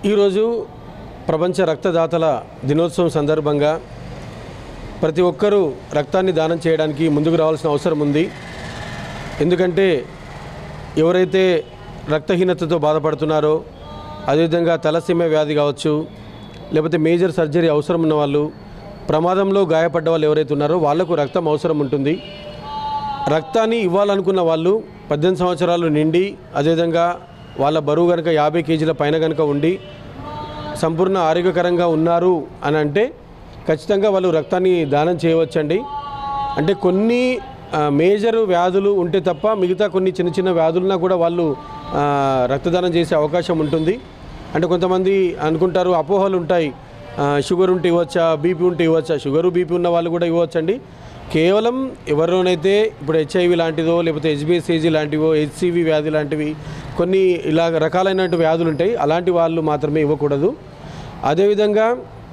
ఈరోజు ప్రపంచ రక్తదాతల దినోత్సవం సందర్భంగా ప్రతి ఒక్కరూ రక్తాన్ని దానం చేయడానికి ముందుకు రావాల్సిన అవసరం ఉంది ఎందుకంటే ఎవరైతే రక్తహీనతతో బాధపడుతున్నారో అదేవిధంగా తలసీమ వ్యాధి కావచ్చు లేకపోతే మేజర్ సర్జరీ అవసరం ఉన్న వాళ్ళు ప్రమాదంలో గాయపడ్డ వాళ్ళు ఎవరైతే ఉన్నారో వాళ్లకు రక్తం అవసరం ఉంటుంది రక్తాన్ని ఇవ్వాలనుకున్న వాళ్ళు పద్దెనిమిది సంవత్సరాలు నిండి అదేవిధంగా వాళ్ళ బరువు కనుక యాభై కేజీల పైన కనుక ఉండి సంపూర్ణ ఆరోగ్యకరంగా ఉన్నారు అని అంటే ఖచ్చితంగా వాళ్ళు రక్తాన్ని దానం చేయవచ్చండి అంటే కొన్ని ఆ, మేజర్ వ్యాధులు ఉంటే తప్ప మిగతా కొన్ని చిన్న చిన్న వ్యాధులన్నా కూడా వాళ్ళు ఆ, రక్తదానం చేసే అవకాశం ఉంటుంది అంటే కొంతమంది అనుకుంటారు అపోహలు ఉంటాయి ఆ, షుగర్ ఉంటే ఇవ్వచ్చా బీపీ ఉంటే ఇవ్వచ్చా షుగరు బీపీ ఉన్న వాళ్ళు కూడా ఇవ్వచ్చండి కేవలం ఎవరిలోనైతే ఇప్పుడు హెచ్ఐవి లాంటిదో లేకపోతే హెచ్బిఎస్ఏజీ లాంటివో హెచ్సివి వ్యాధి లాంటివి కొన్ని ఇలా రకాలైన వ్యాధులు ఉంటాయి అలాంటి వాళ్ళు మాత్రమే ఇవ్వకూడదు అదేవిధంగా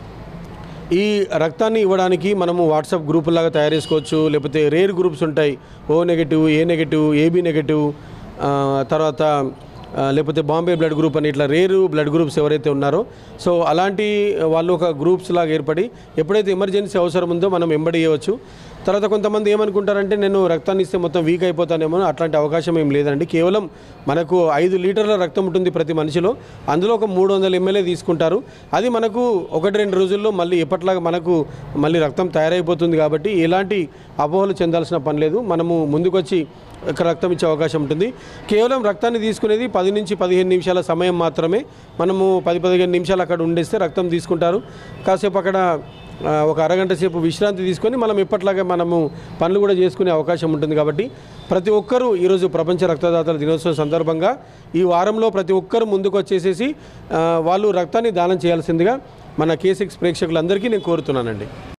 ఈ రక్తాన్ని ఇవ్వడానికి మనము వాట్సాప్ గ్రూపులాగా తయారు చేసుకోవచ్చు లేకపోతే రేర్ గ్రూప్స్ ఉంటాయి O negative A negative AB negative ఆ, తర్వాత ఆ, లేకపోతే బాంబే బ్లడ్ గ్రూప్ అని ఇట్లా రేరు బ్లడ్ గ్రూప్స్ ఎవరైతే ఉన్నారో సో అలాంటి వాళ్ళు ఒక గ్రూప్స్ లాగా ఏర్పడి ఎప్పుడైతే ఎమర్జెన్సీ అవసరం ఉందో మనం వెంబడి ఇవ్వచ్చు తర్వాత కొంతమంది ఏమనుకుంటారంటే నేను రక్తాన్ని ఇస్తే మొత్తం వీక్ అయిపోతానేమో అట్లాంటి అవకాశం ఏం లేదండి కేవలం మనకు ఐదు లీటర్ల రక్తం ఉంటుంది ప్రతి మనిషిలో అందులో ఒక మూడు వందల ఎంఎల్ఏ తీసుకుంటారు అది మనకు ఒకటి రెండు రోజుల్లో మళ్ళీ ఎప్పట్లాగా మనకు మళ్ళీ రక్తం తయారైపోతుంది కాబట్టి ఎలాంటి అపోహలు చెందాల్సిన పని లేదు మనము ముందుకొచ్చి ఒక రక్తం ఇచ్చే అవకాశం ఉంటుంది కేవలం రక్తాన్ని తీసుకునేది పది నుంచి పదిహేను నిమిషాల సమయం మాత్రమే మనము పది పదిహేను నిమిషాలు అక్కడ ఉండేస్తే రక్తం తీసుకుంటారు కాసేపు అక్కడ ఆ, ఒక అరగంట సేపు విశ్రాంతి తీసుకొని మనం ఎప్పట్లాగా మనము పనులు కూడా చేసుకునే అవకాశం ఉంటుంది కాబట్టి ప్రతి ఒక్కరూ ఈరోజు ప్రపంచ రక్తదాతల దినోత్సవం సందర్భంగా ఈ వారంలో ప్రతి ఒక్కరు ముందుకు వచ్చేసేసి ఆ, వాళ్ళు రక్తాన్ని దానం చేయాల్సిందిగా మన కే సిక్స్ ప్రేక్షకులందరికీ నేను కోరుతున్నానండి